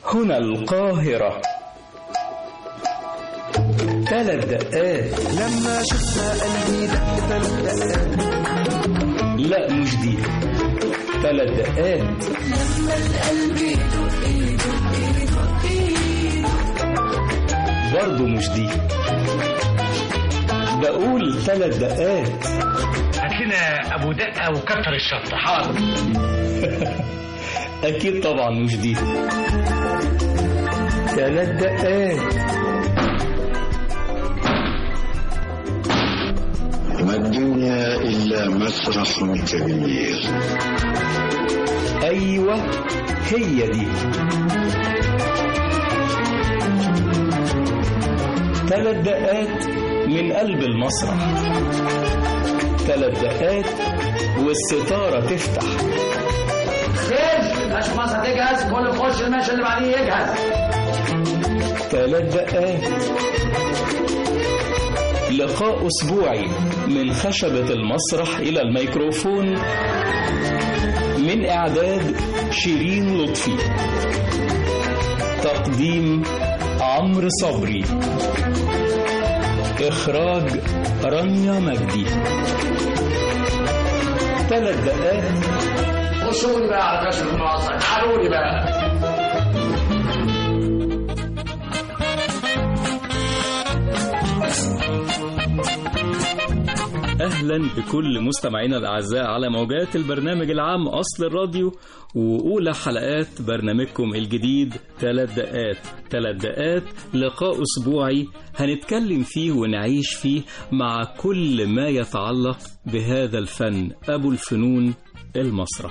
هنا القاهرة ثلاث دقات لما شفنا قلبي دق ثلاث دقات لا مش دي ثلاث دقات برضه مش دي بقول ثلاث دقات هات لنا ابو دقه وكتر الشطه حاضر أكيد طبعا مش دي ثلاث دقات ما الدنيا إلا مسرح كبير أيوة هي دي ثلاث دقات من قلب المسرح ثلاث دقات والستارة تفتح خير مش مصر تجهز كل يخش الماشي اللي بعديه يجهز ثلاث دقات لقاء أسبوعي من خشبة المسرح إلى الميكروفون من إعداد شيرين لطفي تقديم عمرو صبري إخراج رانيا مجدي ثلاث دقات خشوا لي بقى على كشف المعصر تعالوا لي بقى أهلا بكل مستمعينا الأعزاء على موجات البرنامج العام أصل الراديو وأولى حلقات برنامجكم الجديد ثلاث دقات ثلاث دقات لقاء أسبوعي هنتكلم فيه ونعيش فيه مع كل ما يتعلق بهذا الفن أبو الفنون المسرح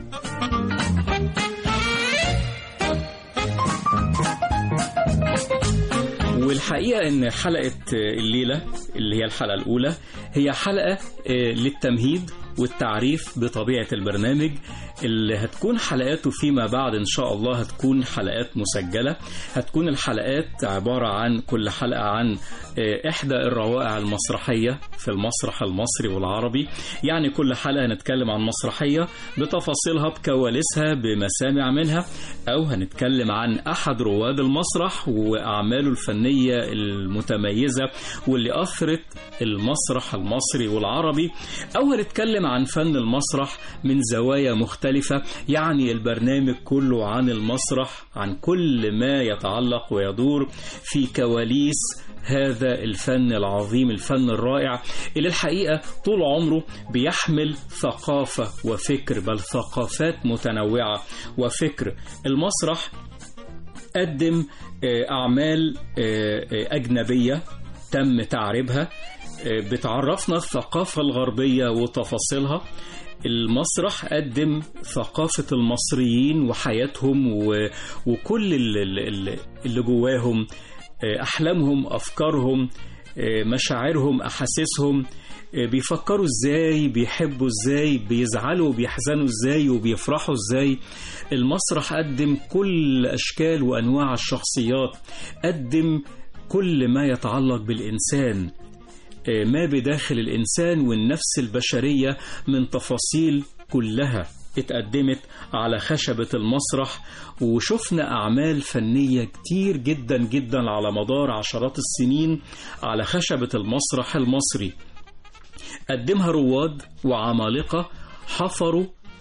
والحقيقة إن حلقة الليلة اللي هي الحلقة الأولى هي حلقة للتمهيد والتعريف بطبيعة البرنامج اللي هتكون حلقاته فيما بعد إن شاء الله هتكون حلقات مسجلة هتكون الحلقات عبارة عن كل حلقة عن إحدى الروائع المسرحية في المسرح المصري والعربي يعني كل حلقة هنتكلم عن مسرحية بتفاصيلها بكواليسها بمسامع منها أو هنتكلم عن أحد رواد المسرح وأعماله الفنية المتميزة واللي أثرت المسرح المصري والعربي أو هنتكلم عن فن المسرح من زوايا مختلفة يعني البرنامج كله عن المسرح عن كل ما يتعلق ويدور في كواليس هذا الفن العظيم الفن الرائع اللي الحقيقة طول عمره بيحمل ثقافة وفكر بل ثقافات متنوعة وفكر المسرح قدم أعمال أجنبية تم تعريبها بتعرفنا الثقافة الغربية وتفاصيلها المسرح قدم ثقافة المصريين وحياتهم و... وكل اللي, اللي جواهم أحلامهم أفكارهم مشاعرهم أحاسيسهم بيفكروا ازاي بيحبوا ازاي بيزعلوا وبيحزنوا ازاي وبيفرحوا ازاي المسرح قدم كل أشكال وأنواع الشخصيات قدم كل ما يتعلق بالإنسان ما بداخل الإنسان والنفس البشرية من تفاصيل كلها اتقدمت على خشبة المسرح وشفنا أعمال فنية كتير جدا جدا على مدار عشرات السنين على خشبة المسرح المصري قدمها رواد وعمالقة حفروا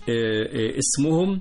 اسمهم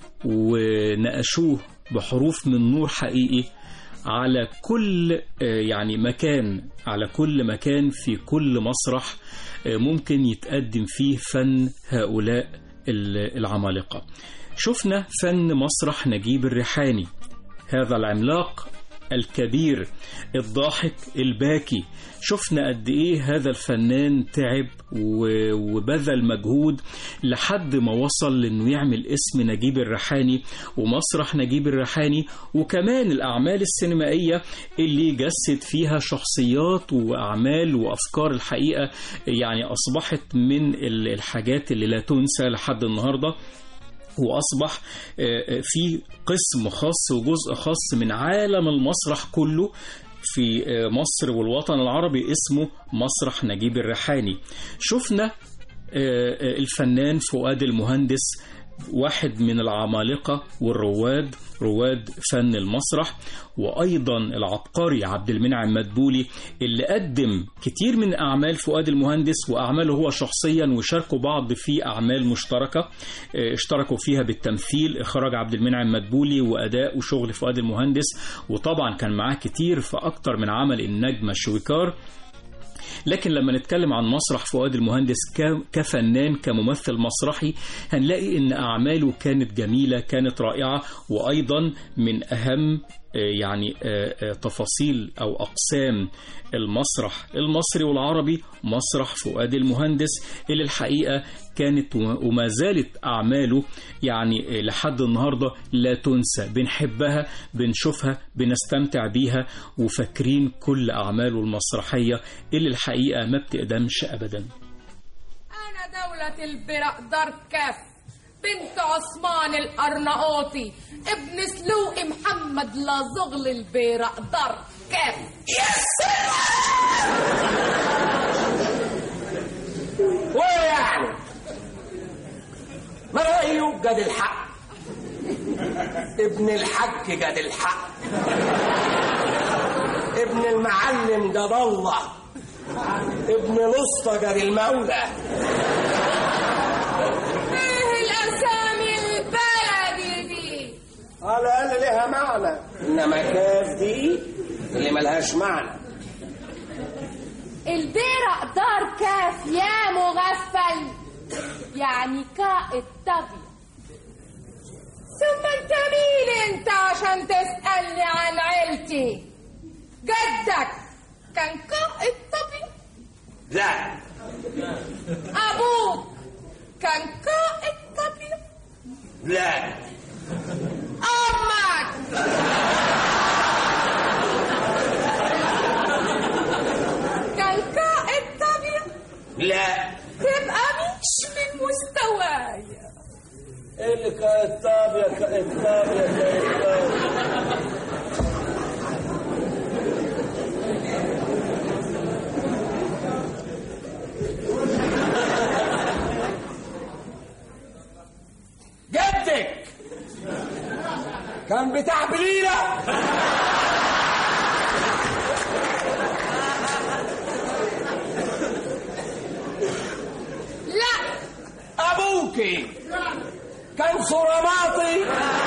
ونقشوه بحروف من نور حقيقي على كل يعني مكان على كل مكان في كل مسرح ممكن يتقدم فيه فن هؤلاء العمالقة شفنا فن مسرح نجيب الريحاني هذا العملاق الكبير الضاحك الباكي شفنا قد ايه هذا الفنان تعب وبذل مجهود لحد ما وصل لانه يعمل اسم نجيب الريحاني ومسرح نجيب الريحاني وكمان الاعمال السينمائيه اللي جسد فيها شخصيات واعمال وافكار الحقيقه يعني اصبحت من الحاجات اللي لا تنسى لحد النهارده وأصبح في قسم خاص وجزء خاص من عالم المسرح كله في مصر والوطن العربي اسمه مسرح نجيب الريحاني شفنا الفنان فؤاد المهندس واحد من العمالقة والرواد رواد فن المسرح وأيضا العبقري عبد المنعم مدبولي اللي قدم كتير من أعمال فؤاد المهندس وأعماله هو شخصيا وشاركوا بعض في أعمال مشتركة اه، اشتركوا فيها بالتمثيل إخراج عبد المنعم مدبولي وأداء وشغل فؤاد المهندس وطبعا كان معاه كتير في أكتر من عمل النجمة شويكار لكن لما نتكلم عن مسرح فؤاد المهندس ك- كفنان كممثل مسرحي هنلاقي ان اعماله كانت جميله كانت رائعه وايضا من اهم آه، يعني آه، آه، تفاصيل او اقسام المسرح المصري والعربي مسرح فؤاد المهندس اللي الحقيقه كانت وما- وما زالت اعماله يعني آه، لحد النهارده لا تنسى بنحبها بنشوفها بنستمتع بيها وفاكرين كل اعماله المسرحيه اللي الحقيقه ما بتقدمش ابدا أنا دولة البرقدر كاف بنت عثمان الأرناؤوطي ابن سلوقي محمد لازغل البرقدر كاف وايه يعني ما رأيه جاد الحق ابن الحج جاد الحق ابن المعلم جاد الله ابن الاسطى جاد المولى ايه الأسامي البلدي دي على الأقل ليها معنى إنما كاف دي اللي ملهاش معنى البرقدر كاف يا مغفل يعني كاء الطبي ثم انت مين انت عشان تسألني عن عيلتي جدك كان كاء الطبي لا أبوك كان كاء الطبي لا أمك كان كاء الطبي لا تبقى مش من مستوايا ايه اللي كالطاب يا كالطاب يا كالطاب جدك كان بتاع بليلة لا أبوكي كان صراماطي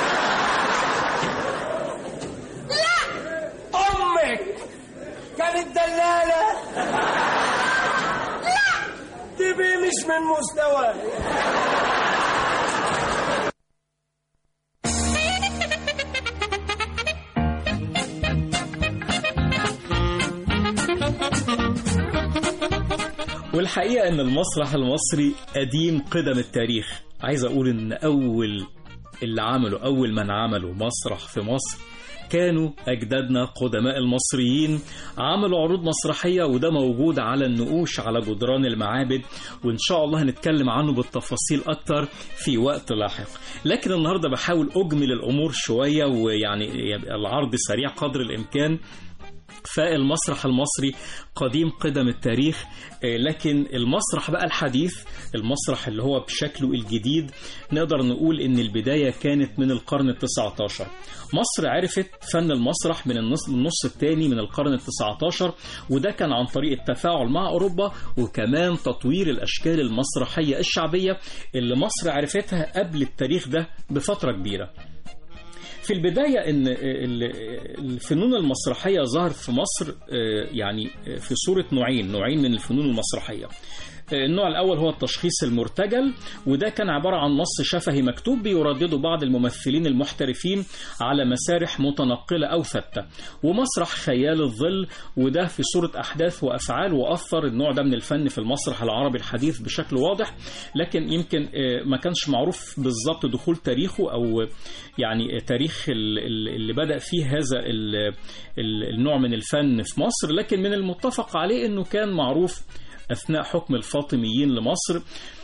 لا أمك كانت دلالة لا تبي مش من مستواي والحقيقة ان المسرح المصري قديم قدم التاريخ عايز اقول ان اول اللي عملوا اول من عملوا مسرح في مصر كانوا أجدادنا قدماء المصريين عملوا عروض مسرحية وده موجود على النقوش على جدران المعابد وإن شاء الله هنتكلم عنه بالتفاصيل أكتر في وقت لاحق لكن النهاردة بحاول أجمل الأمور شوية ويعني يبقى العرض سريع قدر الإمكان فالمسرح المصري قديم قدم التاريخ آه، لكن المسرح بقى الحديث المسرح اللي هو بشكله الجديد نقدر نقول ان البداية كانت من القرن التسعة عشر مصر عرفت فن المسرح من النص, من النص الثاني من القرن التسعة عشر وده كان عن طريق التفاعل مع أوروبا وكمان تطوير الأشكال المسرحية الشعبية اللي مصر عرفتها قبل التاريخ ده بفترة كبيرة في البداية إن ال- الفنون المسرحية ظهرت في مصر آه، يعني في صورة نوعين نوعين من الفنون المسرحية آه، النوع الأول هو التشخيص المرتجل وده كان عبارة عن نص شفهي مكتوب بيردده بعض الممثلين المحترفين على مسارح متنقلة أو ثابتة ومسرح خيال الظل وده في صورة أحداث وأفعال وأثر النوع ده من الفن في المسرح العربي الحديث بشكل واضح لكن يمكن آه، ما كانش معروف بالظبط دخول تاريخه أو يعني تاريخ ال- ال- اللي بدأ فيه هذا ال- ال- النوع من الفن في مصر لكن من المتفق عليه أنه كان معروف أثناء حكم الفاطميين لمصر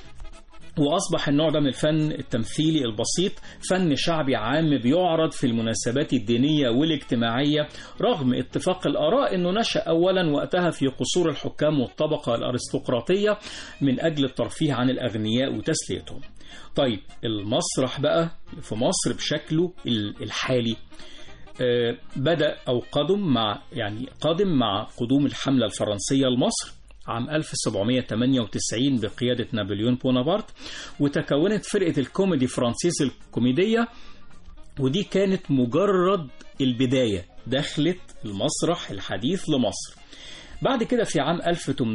وأصبح النوع ده من الفن التمثيلي البسيط فن شعبي عام بيعرض في المناسبات الدينية والاجتماعية رغم اتفاق الآراء أنه نشأ أولا وقتها في قصور الحكام والطبقة الأرستقراطية من أجل الترفيه عن الأغنياء وتسليتهم طيب المسرح بقى في مصر بشكله ال- الحالي آه، بدأ أو قدم مع يعني قادم مع قدوم الحملة الفرنسية لمصر عام 1798 بقيادة نابليون بونابرت وتكونت فرقة الكوميدي فرانسيس الكوميدية ودي كانت مجرد البداية دخلت المسرح الحديث لمصر بعد كده في عام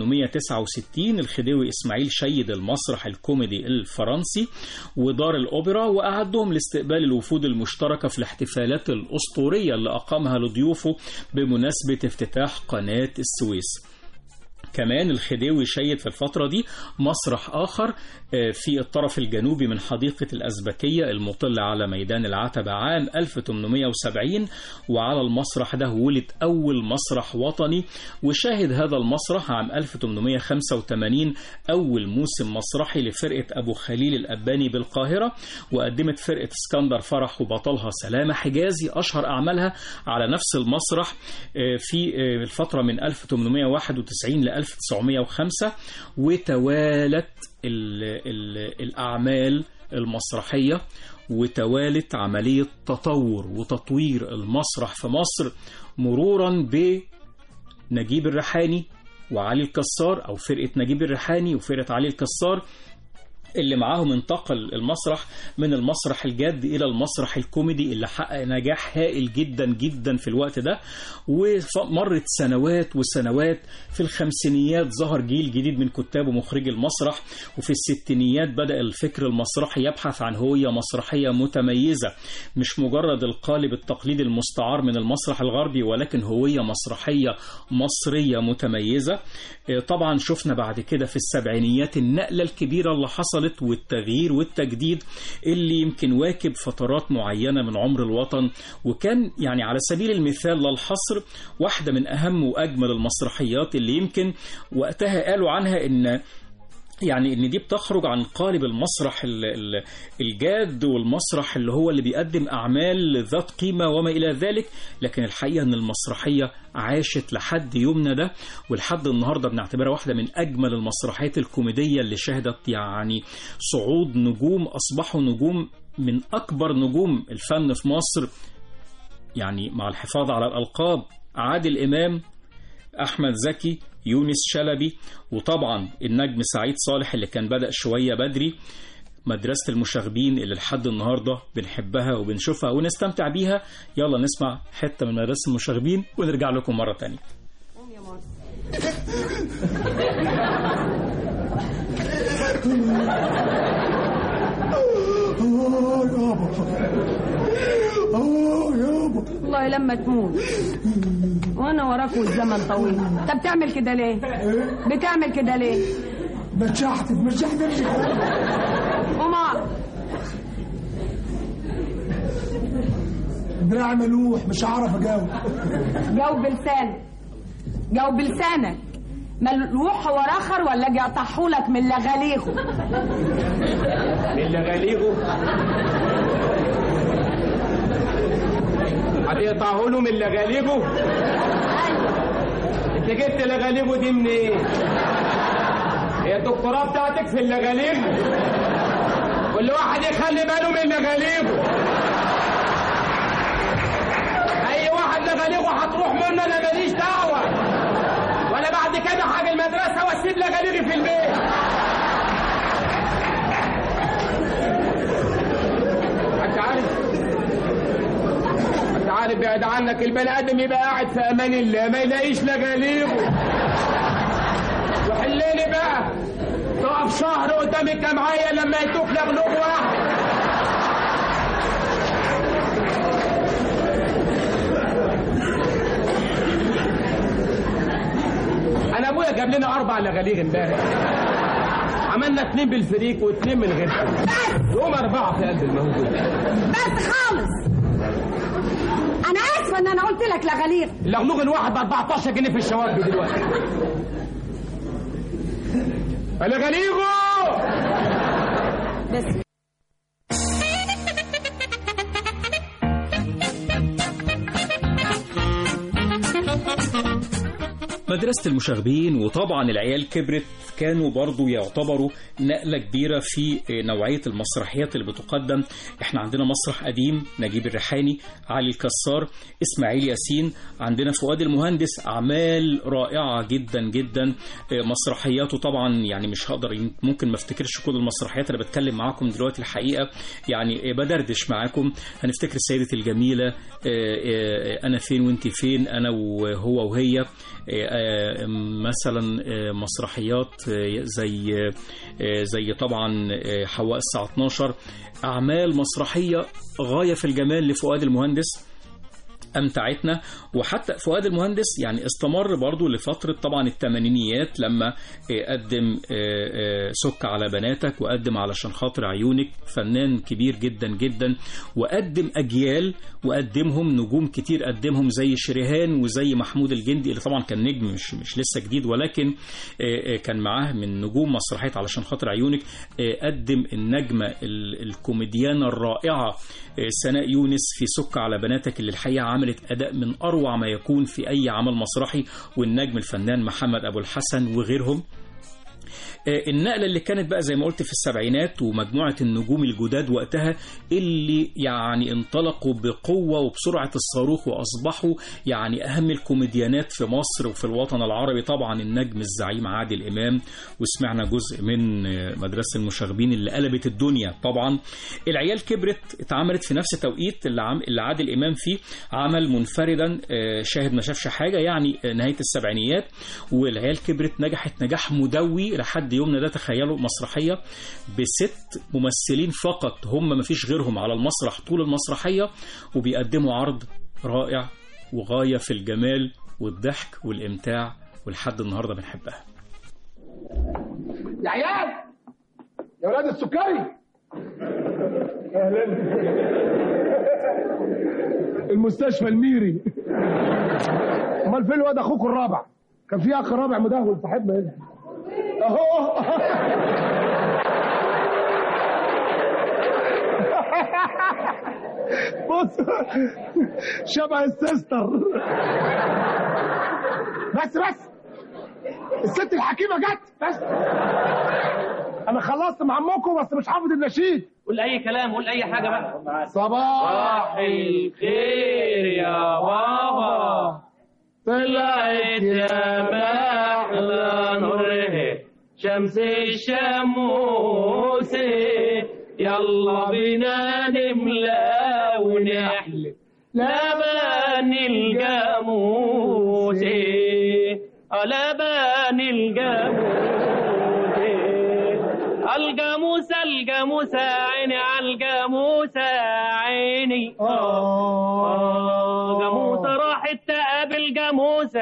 1869 الخديوي إسماعيل شيد المسرح الكوميدي الفرنسي ودار الأوبرا وأعدهم لاستقبال الوفود المشتركة في الاحتفالات الأسطورية اللي أقامها لضيوفه بمناسبة افتتاح قناة السويس كمان الخديوي شيد في الفترة دي مسرح آخر آه، في الطرف الجنوبي من حديقة الأزبكية المطلة على ميدان العتبة عام 1870 وعلى المسرح ده ولد أول مسرح وطني وشاهد هذا المسرح عام 1885 أول موسم مسرحي لفرقة أبو خليل الأباني بالقاهرة وقدمت فرقة اسكندر فرح وبطلها سلامة حجازي أشهر أعمالها على نفس المسرح آه، في آه، الفترة من 1891 ل 1905 وتوالت ال ال الأعمال المسرحية وتوالت عملية تطور وتطوير المسرح في مصر مرورا بنجيب الريحاني وعلي الكسار أو فرقة نجيب الريحاني وفرقة علي الكسار اللي معاهم انتقل المسرح من المسرح الجاد الى المسرح الكوميدي اللي حقق نجاح هائل جدا جدا في الوقت ده ومرت سنوات وسنوات في الخمسينيات ظهر جيل جديد من كتاب ومخرجي المسرح وفي الستينيات بدأ الفكر المسرحي يبحث عن هوية مسرحية متميزة مش مجرد القالب التقليدي المستعار من المسرح الغربي ولكن هوية مسرحية مصرية متميزة آه، طبعا شفنا بعد كده في السبعينيات النقلة الكبيرة اللي حصلت والتغيير والتجديد اللي يمكن واكب فترات معينة من عمر الوطن وكان يعني على سبيل المثال لا الحصر واحدة من أهم وأجمل المسرحيات اللي يمكن وقتها قالوا عنها إن يعني ان دي بتخرج عن قالب المسرح ال- ال- الجاد والمسرح اللي هو اللي بيقدم اعمال ذات قيمه وما الى ذلك لكن الحقيقه ان المسرحيه عاشت لحد يومنا ده ولحد النهارده بنعتبرها واحده من اجمل المسرحيات الكوميديه اللي شهدت يعني صعود نجوم اصبحوا نجوم من اكبر نجوم الفن في مصر يعني مع الحفاظ على الالقاب عادل امام احمد زكي يونس شلبي وطبعا النجم سعيد صالح اللي كان بدأ شوية بدري مدرسة المشاغبين اللي لحد النهاردة بنحبها وبنشوفها ونستمتع بيها يلا نسمع حتة من مدرسة المشاغبين ونرجع لكم مرة تانية والله لما تموت وانا وراك والزمن طويل انت بتعمل كده ليه بتعمل كده ليه بتشحتف بتشحتف وما دراع ملوح مش هعرف اجاوب جاوب بلسانك جاوب بلسانك ملوح هو رخر ولا اجي اطحولك من لغاليغه من لغاليغه هتقطعه له من لغاليغه انت جبت لغاليغه دي منين ايه؟ هي الدكتوراه بتاعتك في اللغاليغ كل واحد يخلي باله من لغاليغه اي واحد لغاليغه هتروح منه انا ماليش دعوه ولا بعد كده حاجه المدرسه واسيب لغاليغي في البيت انت عارف انت عارف بعد عنك البني ادم يبقى قاعد في امان الله ما يلاقيش لغاليغه وحليني بقى تقف شهر قدام الجمعيه لما يتوف لغلوب واحد انا ابويا جاب لنا اربع لغاليغ امبارح عملنا اتنين بالفريق واتنين من غير يوم اربعه في قلب الموجود بس خالص انا اسفه ان انا قلت لك لغاليغ اللغلوغ الواحد ب 14 جنيه في الشوارع دلوقتي لغاليغو بس مدرسة المشاغبين وطبعا العيال كبرت كانوا برضو يعتبروا نقلة كبيرة في نوعية المسرحيات اللي بتقدم احنا عندنا مسرح قديم نجيب الريحاني علي الكسار اسماعيل ياسين عندنا فؤاد المهندس أعمال رائعة جدا جدا مسرحياته طبعا يعني مش هقدر ممكن ما افتكرش كل المسرحيات اللي بتكلم معاكم دلوقتي الحقيقة يعني بدردش معاكم هنفتكر سيدة الجميلة أنا فين وانت فين أنا وهو وهي مثلا مسرحيات زي زي طبعا حواء الساعة 12 أعمال مسرحية غاية في الجمال لفؤاد المهندس أمتعتنا وحتى فؤاد المهندس يعني استمر برضو لفترة طبعا الثمانينيات لما قدم سك على بناتك وقدم علشان خاطر عيونك فنان كبير جدا جدا وقدم أجيال وقدمهم نجوم كتير قدمهم زي شريهان وزي محمود الجندي اللي طبعا كان نجم مش, مش لسه جديد ولكن كان معاه من نجوم مسرحية علشان خاطر عيونك قدم النجمة الكوميديانة الرائعة سناء يونس في سك على بناتك اللي الحقيقة عملت أداء من أروع ما يكون في أي عمل مسرحي والنجم الفنان محمد أبو الحسن وغيرهم النقلة اللي كانت بقى زي ما قلت في السبعينات ومجموعة النجوم الجداد وقتها اللي يعني انطلقوا بقوة وبسرعة الصاروخ وأصبحوا يعني أهم الكوميديانات في مصر وفي الوطن العربي طبعا النجم الزعيم عادل إمام وسمعنا جزء من مدرسة المشاغبين اللي قلبت الدنيا طبعا العيال كبرت اتعملت في نفس التوقيت اللي, عم اللي عادل إمام فيه عمل منفردا شاهد ما شافش حاجة يعني نهاية السبعينيات والعيال كبرت نجحت نجاح مدوي لحد يومنا ده تخيلوا مسرحية بست ممثلين فقط هم ما فيش غيرهم على المسرح طول المسرحية وبيقدموا عرض رائع وغاية في الجمال والضحك والإمتاع ولحد النهاردة بنحبها يا عيال يا ولاد السكري اهلا المستشفى الميري امال فين الواد اخوك الرابع كان في اخ رابع مدهول صاحبنا هنا اهو بص شبه السيستر بس بس الست الحكيمه جت بس انا خلصت مع امكم بس مش حافظ النشيد قول اي كلام قول اي حاجه بقى صباح الخير يا بابا طلعت يا محلى نوره شمس الشموس يلا بينا نملى ونحلب لبن الجاموس لبن الجاموس الجاموسة الجاموسة عيني على الجاموسة عيني آه جاموسة راحت تقابل جاموسة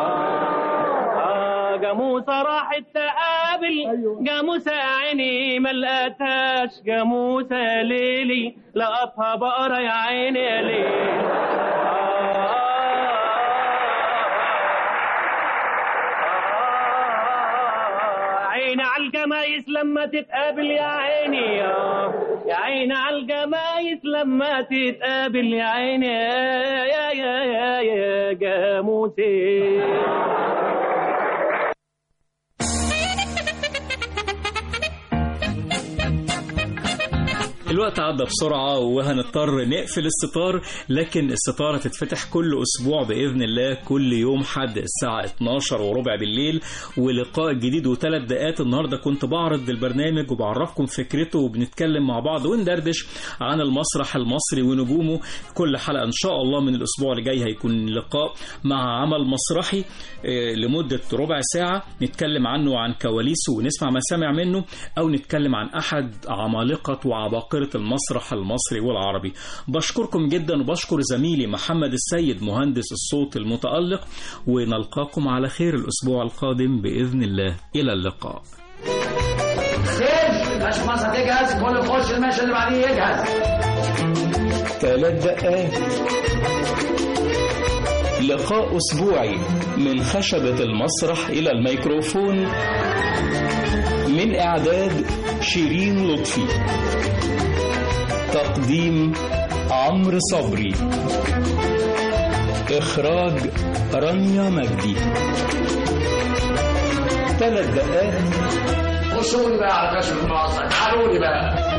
آه جاموسة راحت تقابل جاموسة عيني ما لقتهاش جاموسة ليلي لقطها بقرة يا عيني يا ليلي عيني على الجمايس لما تتقابل يا عيني يا عيني على الجمايس لما تتقابل يا عيني يا يا يا يا, يا جاموسي الوقت عدى بسرعة وهنضطر نقفل الستار لكن الستارة تتفتح كل أسبوع بإذن الله كل يوم حد الساعة 12 وربع بالليل ولقاء جديد وثلاث دقات النهاردة كنت بعرض البرنامج وبعرفكم فكرته وبنتكلم مع بعض وندردش عن المسرح المصري ونجومه كل حلقة إن شاء الله من الأسبوع اللي جاي هيكون لقاء مع عمل مسرحي لمدة ربع ساعة نتكلم عنه وعن كواليسه ونسمع مسامع منه أو نتكلم عن أحد عمالقة وعباقرة المسرح المصري والعربي بشكركم جدا وبشكر زميلي محمد السيد مهندس الصوت المتألق ونلقاكم على خير الأسبوع القادم بإذن الله إلى اللقاء خير باش مصر تجهز كل يخش الماشي اللي بعديه يجهز ثلاث دقات لقاء أسبوعي من خشبة المسرح إلى الميكروفون من إعداد شيرين لطفي تقديم عمرو صبري إخراج رانيا مجدي ثلاث دقائق خشوا لي بقى على كشف المعصر تعالوا لي بقى